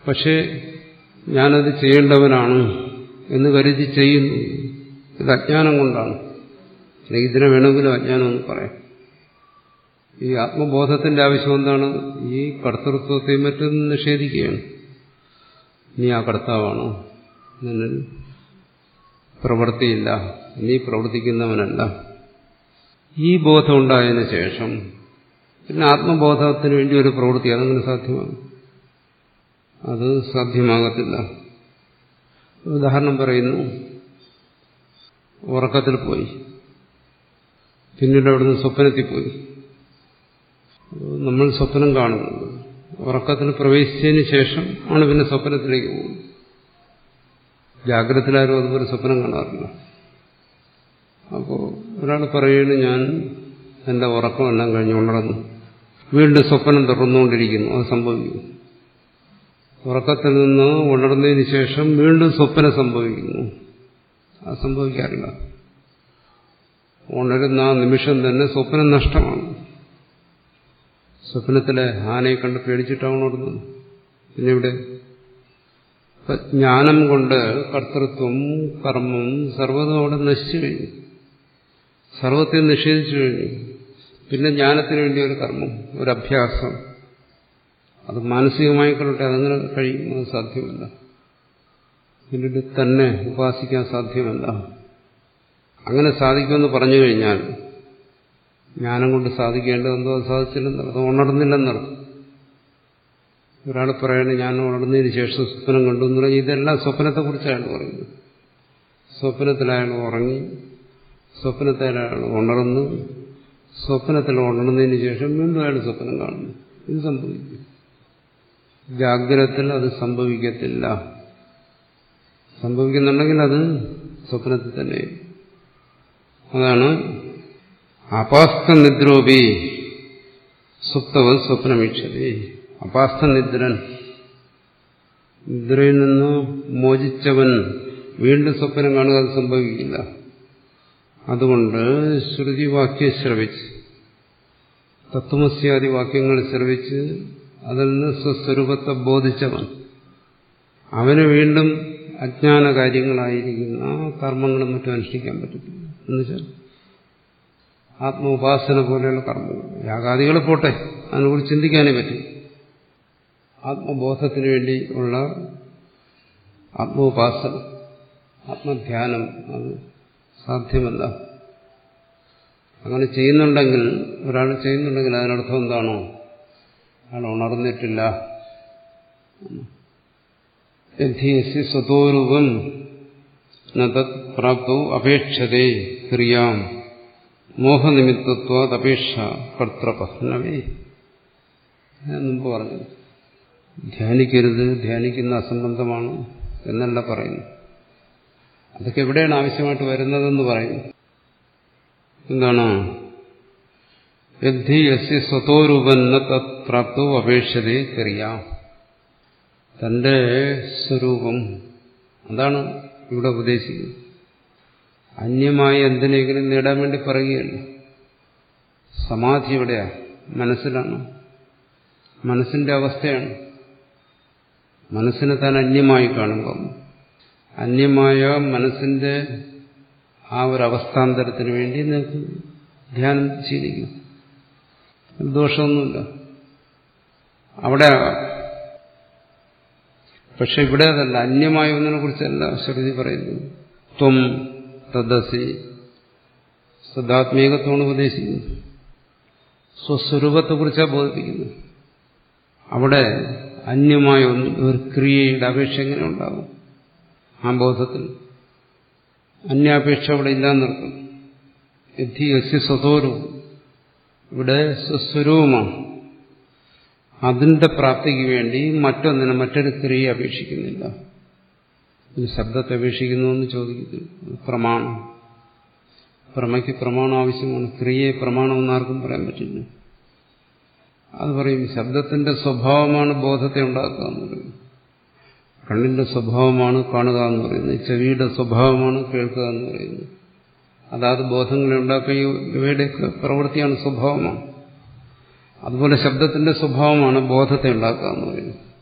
പക്ഷേ ഞാനത് ചെയ്യേണ്ടവനാണ് എന്ന് കരുതി ചെയ്യുന്നു ഇത് അജ്ഞാനം കൊണ്ടാണ് അല്ലെങ്കിൽ ഇതിനെ വേണമെങ്കിലും അജ്ഞാനം എന്ന് പറയാം ഈ ആത്മബോധത്തിന്റെ ആവശ്യം എന്താണ് ഈ കർത്തൃത്വത്തെയും മറ്റും നിഷേധിക്കുകയാണ് നീ ആ കർത്താവാണോ നിന്നിൽ പ്രവൃത്തിയില്ല നീ പ്രവർത്തിക്കുന്നവനല്ല ഈ ബോധം ഉണ്ടായതിനു ശേഷം പിന്നെ ആത്മബോധത്തിന് വേണ്ടി ഒരു പ്രവൃത്തി അതങ്ങനെ സാധ്യമാകും അത് സാധ്യമാകത്തില്ല ഉദാഹരണം പറയുന്നു ഉറക്കത്തിൽ പോയി പിന്നീട് അവിടുന്ന് സ്വപ്നത്തിൽ പോയി നമ്മൾ സ്വപ്നം കാണുന്നത് ഉറക്കത്തിൽ പ്രവേശിച്ചതിന് ശേഷം ആണ് പിന്നെ സ്വപ്നത്തിലേക്ക് പോകുന്നത് ജാഗ്രതത്തിലാരും അതുപോലെ സ്വപ്നം കാണാറില്ല അപ്പോൾ ഒരാൾ പറയുന്നു ഞാൻ എൻ്റെ ഉറക്കമെല്ലാം കഴിഞ്ഞ് ഉണർന്നു വീണ്ടും സ്വപ്നം തുറന്നുകൊണ്ടിരിക്കുന്നു അത് സംഭവിക്കും ഉറക്കത്തിൽ നിന്ന് ഉണർന്നതിന് ശേഷം വീണ്ടും സ്വപ്നം സംഭവിക്കുന്നു അത് സംഭവിക്കാറില്ല ഉണരുന്ന ആ നിമിഷം തന്നെ സ്വപ്നം നഷ്ടമാണ് സ്വപ്നത്തിലെ ആനയെ കണ്ട് പേടിച്ചിട്ടാണ് ഉണർന്നത് പിന്നെ ഇവിടെ ജ്ഞാനം കൊണ്ട് കർത്തൃത്വം കർമ്മം സർവ്വതും അവിടെ നശിച്ചു കഴിഞ്ഞു സർവത്തെ നിഷേധിച്ചു കഴിഞ്ഞു പിന്നെ ജ്ഞാനത്തിന് വേണ്ടി ഒരു കർമ്മം ഒരു അഭ്യാസം അത് മാനസികമായി കൊള്ളട്ടെ അതങ്ങനെ കഴിയും അത് സാധ്യമല്ല പിന്നീട് തന്നെ ഉപാസിക്കാൻ സാധ്യമല്ല അങ്ങനെ സാധിക്കുമെന്ന് പറഞ്ഞു കഴിഞ്ഞാൽ ജ്ഞാനം കൊണ്ട് സാധിക്കേണ്ടതെന്തോ അത് സാധിച്ചില്ലെന്നർത്ഥം അത് ഉണർന്നില്ലെന്നർത്ഥം ഒരാൾ പറയണേ ഞാൻ ഉണർന്നതിന് ശേഷം സ്വപ്നം കണ്ടു എന്ന് പറഞ്ഞാൽ ഇതെല്ലാം സ്വപ്നത്തെക്കുറിച്ചാണ് പറയുന്നത് സ്വപ്നത്തിൽ അയാൾ ഉറങ്ങി സ്വപ്നത്തിൽ അയാൾ ഉണർന്നു സ്വപ്നത്തിൽ ഉണർന്നതിന് ശേഷം വീണ്ടും അയാൾ സ്വപ്നം കാണുന്നു ഇത് സംഭവിക്കും ജാഗ്രതത്തിൽ അത് സംഭവിക്കത്തില്ല സംഭവിക്കുന്നുണ്ടെങ്കിൽ അത് സ്വപ്നത്തിൽ തന്നെ അതാണ് അപാസ്ത നിദ്രോപി സുപ്തവൻ സ്വപ്നമീക്ഷതി അപാസ്ത നിദ്രൻ നിദ്രയിൽ നിന്ന് മോചിച്ചവൻ വീണ്ടും സ്വപ്നം കാണുക അത് സംഭവിക്കില്ല അതുകൊണ്ട് ശ്രുതിവാക്യം ശ്രവിച്ച് തത്വമസ്യാദി വാക്യങ്ങൾ ശ്രവിച്ച് അതിൽ നിന്ന് സ്വസ്വരൂപത്തെ ബോധിച്ചവൻ അവന് വീണ്ടും അജ്ഞാന കാര്യങ്ങളായിരിക്കുന്ന കർമ്മങ്ങളും മറ്റും അനുഷ്ഠിക്കാൻ പറ്റത്തില്ല എന്നുവെച്ചാൽ ആത്മോപാസന പോലെയുള്ള കർമ്മങ്ങൾ യാഗാദികൾ പോട്ടെ അതിനെക്കുറിച്ച് ചിന്തിക്കാനേ പറ്റും ആത്മബോധത്തിന് വേണ്ടി ഉള്ള ആത്മോപാസന ആത്മധ്യാനം അത് സാധ്യമല്ല അങ്ങനെ ചെയ്യുന്നുണ്ടെങ്കിൽ ഒരാൾ ചെയ്യുന്നുണ്ടെങ്കിൽ അതിനർത്ഥം എന്താണോ അയാൾ ഉണർന്നിട്ടില്ല യഥീയസി സ്വതോരൂപം നത് പ്രാപ്തോ അപേക്ഷതേ ക്രിയാം മോഹനിമിത്തത്വാദപേക്ഷ കർത്തൃപഹ്നവേ ഞാൻ മുമ്പ് പറഞ്ഞു ധ്യാനിക്കരുത് ധ്യാനിക്കുന്ന അസംബന്ധമാണ് എന്നല്ല പറയുന്നു അതൊക്കെ എവിടെയാണ് ആവശ്യമായിട്ട് വരുന്നതെന്ന് പറയുന്നു എന്താണ് യദ്ധി യസ്യ സ്വതോരൂപന്ന തത് പ്രാപ്തോ അപേക്ഷതയെ ചെറിയാം തന്റെ സ്വരൂപം അതാണ് ഇവിടെ ഉപദേശിക്കുന്നത് അന്യമായി എന്തിനെങ്കിലും നേടാൻ വേണ്ടി പറയുകയല്ല സമാധി എവിടെയാ മനസ്സിലാണ് മനസ്സിന്റെ അവസ്ഥയാണ് മനസ്സിനെ താൻ അന്യമായി കാണുമ്പം അന്യമായ മനസ്സിന്റെ ആ ഒരു അവസ്ഥാന്തരത്തിന് വേണ്ടി നിങ്ങൾക്ക് ധ്യാനം ശീലിക്കും ദോഷമൊന്നുമില്ല അവിടെ പക്ഷെ ഇവിടെ അതല്ല അന്യമായ ഒന്നിനെ കുറിച്ചല്ല ശ്രുതി പറയുന്നത് ത്വം തദ്സി സദാത്മീകത്വമാണ് ഉപദേശിക്കുന്നത് സ്വസ്വരൂപത്തെക്കുറിച്ചാണ് ബോധിപ്പിക്കുന്നത് അവിടെ അന്യമായ ഒന്ന് ഒരു ക്രിയയുടെ അപേക്ഷ എങ്ങനെ ഉണ്ടാകും ആ ബോധത്തിൽ അന്യാപേക്ഷ അവിടെ ഇല്ലാന്നിർക്കും യഥി യസ്യ സ്വതോരൂപം ഇവിടെ സ്വസ്വരൂപമാണ് അതിന്റെ പ്രാപ്തിക്ക് വേണ്ടി മറ്റൊന്നിനെ മറ്റൊരു ക്രിയ അപേക്ഷിക്കുന്നില്ല ഒരു ശബ്ദത്തെ അപേക്ഷിക്കുന്നു എന്ന് ചോദിക്കുന്നു പ്രമാണം പ്രമയ്ക്ക് പ്രമാണം ആവശ്യമാണ് ക്രിയയെ പ്രമാണമെന്ന് ആർക്കും പറയാൻ പറ്റില്ല അത് പറയും ശബ്ദത്തിന്റെ സ്വഭാവമാണ് ബോധത്തെ ഉണ്ടാക്കുക എന്ന് പറയുന്നത് കണ്ണിന്റെ സ്വഭാവമാണ് കാണുക എന്ന് പറയുന്നത് ചെവിയുടെ സ്വഭാവമാണ് കേൾക്കുക എന്ന് പറയുന്നത് അതാത് ബോധങ്ങളെ ഉണ്ടാക്കുക ഇവയുടെയൊക്കെ പ്രവൃത്തിയാണ് സ്വഭാവമാണ് അതുപോലെ ശബ്ദത്തിന്റെ സ്വഭാവമാണ് ബോധത്തെ ഉണ്ടാക്കുക എന്ന് പറയുന്നത്